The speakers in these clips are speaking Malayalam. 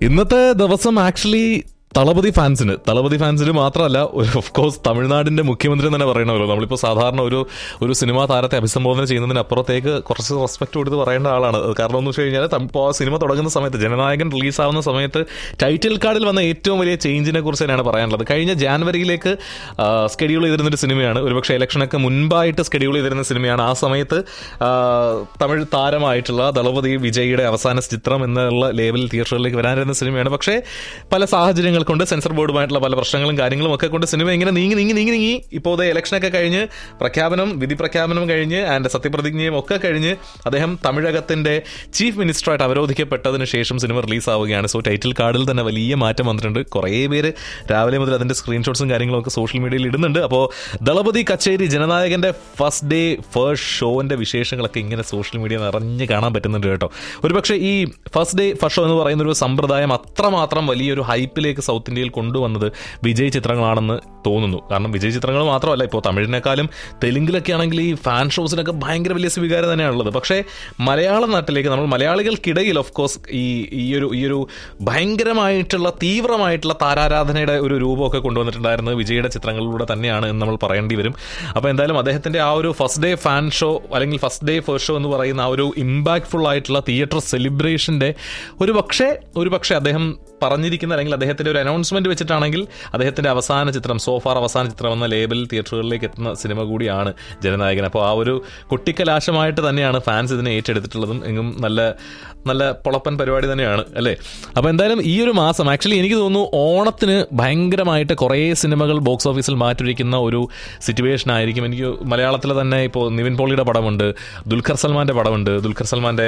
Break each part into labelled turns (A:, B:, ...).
A: ഇന്നത്തെ ദിവസം ആക്ച്വലി തളപതി ഫാൻസിന് തളപതി ഫാൻസിന് മാത്രമല്ല ഒരു ഓഫ് കോഴ്സ് തമിഴ്നാടിന്റെ മുഖ്യമന്ത്രി എന്ന് തന്നെ പറയണമല്ലോ നമ്മളിപ്പോൾ സാധാരണ ഒരു ഒരു സിനിമാ താരത്തെ അഭിസംബോധന ചെയ്യുന്നതിനപ്പുറത്തേക്ക് കുറച്ച് റെസ്പെക്ട് കൊടുത്ത് പറയേണ്ട ആളാണ് അത് കാരണം എന്ന് വെച്ച് കഴിഞ്ഞാൽ തം- ഇപ്പോൾ ആ സിനിമ തുടങ്ങുന്ന സമയത്ത് ജനനായകൻ റിലീസ് ആവുന്ന സമയത്ത് ടൈറ്റിൽ കാർഡിൽ വന്ന ഏറ്റവും വലിയ ചേഞ്ചിനെ കുറിച്ച് തന്നെയാണ് പറയാനുള്ളത് കഴിഞ്ഞ ജാനുവരിയിലേക്ക് സ്കെഡ്യൂൾ ചെയ്തിരുന്നൊരു സിനിമയാണ് ഒരുപക്ഷെ ഇലക്ഷനൊക്കെ മുൻപായിട്ട് സ്കെഡ്യൂൾ ചെയ്തിരുന്ന സിനിമയാണ് ആ സമയത്ത് ആ, തമിഴ് താരമായിട്ടുള്ള ദളപതി വിജയുടെ അവസാന ചിത്രം എന്നുള്ള ലേബലിൽ തിയേറ്ററുകളിലേക്ക് വരാനിരുന്ന സിനിമയാണ് പക്ഷേ പല സാഹചര്യങ്ങൾ കൊണ്ട് സെൻസർ ബോർഡുമായിട്ടുള്ള പല പ്രശ്നങ്ങളും കാര്യങ്ങളും ഒക്കെ കൊണ്ട് സിനിമ ഇങ്ങനെ നീങ്ങി നീങ്ങി നീങ്ങി നീങ്ങി ഇപ്പോൾ ഇതേ ഇലക്ഷനൊക്കെ കഴിഞ്ഞ് പ്രഖ്യാപനം വിധി പ്രഖ്യാപനം കഴിഞ്ഞ് ആൻഡ് സത്യപ്രതിജ്ഞയും ഒക്കെ കഴിഞ്ഞ് അദ്ദേഹം തമിഴകത്തിന്റെ ചീഫ് മിനിസ്റ്ററായിട്ട് അവരോധിക്കപ്പെട്ടതിന് ശേഷം സിനിമ റിലീസ് ആവുകയാണ് സോ ടൈറ്റിൽ കാർഡിൽ തന്നെ വലിയ മാറ്റം വന്നിട്ടുണ്ട് കുറേ പേര് രാവിലെ മുതൽ അതിന്റെ സ്ക്രീൻഷോട്ട്സും കാര്യങ്ങളും ഒക്കെ സോഷ്യൽ മീഡിയയിൽ ഇടുന്നുണ്ട് അപ്പോൾ ദളപതി കച്ചേരി ജനനായകന്റെ ഫസ്റ്റ് ഡേ ഫസ്റ്റ് ഷോന്റെ വിശേഷങ്ങളൊക്കെ ഇങ്ങനെ സോഷ്യൽ മീഡിയ നിറഞ്ഞ് കാണാൻ പറ്റുന്നുണ്ട് കേട്ടോ ഒരുപക്ഷെ ഈ ഫസ്റ്റ് ഡേ ഫസ്റ്റ് ഷോ എന്ന് പറയുന്ന ഒരു സമ്പ്രദായം അത്രമാത്രം വലിയൊരു ഹൈപ്പിലേക്ക് സൗത്ത് ഇന്ത്യയിൽ കൊണ്ടുവന്നത് വിജയ് ചിത്രങ്ങളാണെന്ന് തോന്നുന്നു കാരണം വിജയ് ചിത്രങ്ങൾ മാത്രമല്ല ഇപ്പോൾ തമിഴിനേക്കാളും തെലുങ്കിലൊക്കെ ആണെങ്കിൽ ഈ ഫാൻ ഷോസിനൊക്കെ ഭയങ്കര വലിയ സ്വീകാര്യത തന്നെയാണുള്ളത് പക്ഷേ മലയാള നാട്ടിലേക്ക് നമ്മൾ മലയാളികൾക്കിടയിൽ ഓഫ് കോഴ്സ് ഈ ഈ ഒരു ഈ ഒരു ഭയങ്കരമായിട്ടുള്ള തീവ്രമായിട്ടുള്ള താരാരാധനയുടെ ഒരു രൂപമൊക്കെ കൊണ്ടുവന്നിട്ടുണ്ടായിരുന്നത് വിജയുടെ ചിത്രങ്ങളിലൂടെ തന്നെയാണ് എന്ന് നമ്മൾ പറയേണ്ടി വരും അപ്പോൾ എന്തായാലും അദ്ദേഹത്തിന്റെ ആ ഒരു ഫസ്റ്റ് ഡേ ഫാൻ ഷോ അല്ലെങ്കിൽ ഫസ്റ്റ് ഡേ ഫസ്റ്റ് ഷോ എന്ന് പറയുന്ന ആ ഒരു ഇമ്പാക്ട്ഫുൾ ആയിട്ടുള്ള തിയേറ്റർ സെലിബ്രേഷന്റെ ഒരു പക്ഷേ ഒരു പക്ഷേ അദ്ദേഹം പറഞ്ഞിരിക്കുന്ന അല്ലെങ്കിൽ അദ്ദേഹത്തിന്റെ ഒരു അനൗൺസ്മെന്റ് വെച്ചിട്ടാണെങ്കിൽ അദ്ദേഹത്തിന്റെ അവസാന ചിത്രം സോഫാർ അവസാന ചിത്രം എന്ന ലേബൽ തിയേറ്ററുകളിലേക്ക് എത്തുന്ന സിനിമ കൂടിയാണ് ജനനായകൻ അപ്പോൾ ആ ഒരു കുട്ടിക്കലാശമായിട്ട് തന്നെയാണ് ഫാൻസ് ഇതിനെ ഏറ്റെടുത്തിട്ടുള്ളതും എങ്ങും നല്ല നല്ല പൊളപ്പൻ പരിപാടി തന്നെയാണ് അല്ലേ അപ്പോൾ എന്തായാലും ഈ ഒരു മാസം ആക്ച്വലി എനിക്ക് തോന്നുന്നു ഓണത്തിന് ഭയങ്കരമായിട്ട് കുറേ സിനിമകൾ ബോക്സ് ഓഫീസിൽ മാറ്റിവെക്കുന്ന ഒരു സിറ്റുവേഷൻ ആയിരിക്കും എനിക്ക് മലയാളത്തിൽ തന്നെ ഇപ്പോൾ നിവിൻ പോളിയുടെ പടമുണ്ട് ദുൽഖർ സൽമാന്റെ പടമുണ്ട് ദുൽഖർ സൽമാന്റെ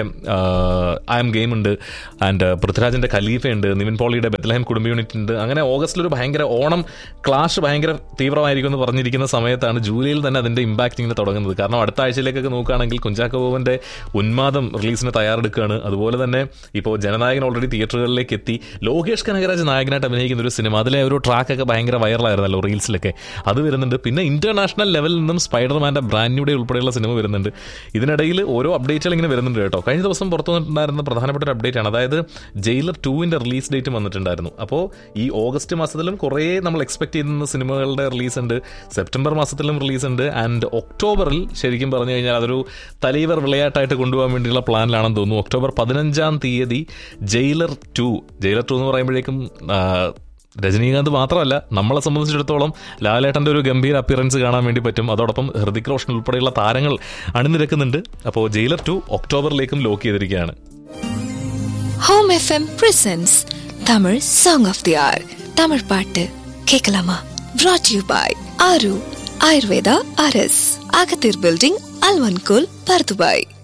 A: ഐ എം ഗെയിം ഉണ്ട് ആൻഡ് പൃഥ്വിരാജിന്റെ ഖലീഫയുണ്ട് നിവിൻ പോളിയുടെ ബെത്ലഹം കുടുംബ യൂണിറ്റ് ഉണ്ട് അങ്ങനെ ഓഗസ്റ്റിൽ ഒരു ഭയങ്കര ഓണം ക്ലാഷ് ഭയങ്കര തീവ്രമായിരിക്കും എന്ന് പറഞ്ഞിരിക്കുന്ന സമയത്താണ് ജൂലൈയിൽ തന്നെ അതിന്റെ ഇമ്പാക്ട് ഇങ്ങനെ തുടങ്ങുന്നത് കാരണം അടുത്ത ആഴ്ചയിലേക്കൊക്കെ നോക്കുകയാണെങ്കിൽ കുഞ്ചാക്കോ ബോബന്റെ ഉന്മാദം റിലീസിന് തയ്യാറെടുക്കുകയാണ് അതുപോലെ തന്നെ ഇപ്പോൾ ജനനായകൻ ഓൾറെഡി തിയേറ്ററുകളിലേക്ക് എത്തി ലോകേഷ് കനകരാജ് നായകനായിട്ട് അഭിനയിക്കുന്ന ഒരു സിനിമ അതിലെ ഒരു ട്രാക്കൊക്കെ ഭയങ്കര വൈറലായിരുന്നല്ലോ റീൽസിലൊക്കെ അത് വരുന്നുണ്ട് പിന്നെ ഇന്റർനാഷണൽ ലെവലിൽ നിന്നും സ്പൈഡർമാന്റെ ബ്രാൻഡ് ന്യൂ ഡേ ഉൾപ്പെടെയുള്ള സിനിമ വരുന്നുണ്ട് ഇതിനിടയിൽ ഓരോ അപ്ഡേറ്റുകൾ ഇങ്ങനെ വരുന്നുണ്ട് കേട്ടോ കഴിഞ്ഞ ദിവസം പുറത്തു വന്നിട്ടുണ്ടായിരുന്ന പ്രധാനപ്പെട്ട ഒരു അപ്ഡേറ്റ് ആണ് അതായത് ജയിലർ ടൂവിന്റെ റിലീസ് ഡേറ്റ് വന്നിട്ടുണ്ടായിരുന്നു അപ്പോൾ ഈ ഓഗസ്റ്റ് മാസത്തിലും കുറേ നമ്മൾ എക്സ്പെക്ട് ചെയ്യുന്ന സിനിമകളുടെ റിലീസ് ഉണ്ട് സെപ്റ്റംബർ മാസത്തിലും റിലീസ് ഉണ്ട് ആൻഡ് ഒക്ടോബറിൽ ശരിക്കും പറഞ്ഞു കഴിഞ്ഞാൽ അതൊരു തലൈവർ വിളയാട്ടായിട്ട് കൊണ്ടുപോകാൻ വേണ്ടിയുള്ള പ്ലാനിലാണെന്ന് തോന്നുന്നു ഒക്ടോബർ പതിനഞ്ചാം തീയതി ജയിലർ ടു ജയിലർ ടു എന്ന് പറയുമ്പോഴേക്കും ആ, രജനീകാന്ത് മാത്രമല്ല നമ്മളെ സംബന്ധിച്ചിടത്തോളം ലാലേട്ടൻ്റെ ഒരു ഗംഭീര അപ്പിയറൻസ് കാണാൻ വേണ്ടി പറ്റും അതോടൊപ്പം ഹൃതിക് റോഷൻ ഉൾപ്പെടെയുള്ള താരങ്ങൾ അണിനിരക്കുന്നുണ്ട് അപ്പോൾ ജയിലർ ടു ഒക്ടോബറിലേക്കും ലോക്ക് ചെയ്തിരിക്കുകയാണ്
B: home FM presents Tamil song of the R தமிழ் பாட்டு கேட்கலாமா brought யூ பாய் ஆரு ஆயுர்வேதா அரஸ் அகத்தீர் பில்டிங் அல்வன்கோல் பர்துபாய்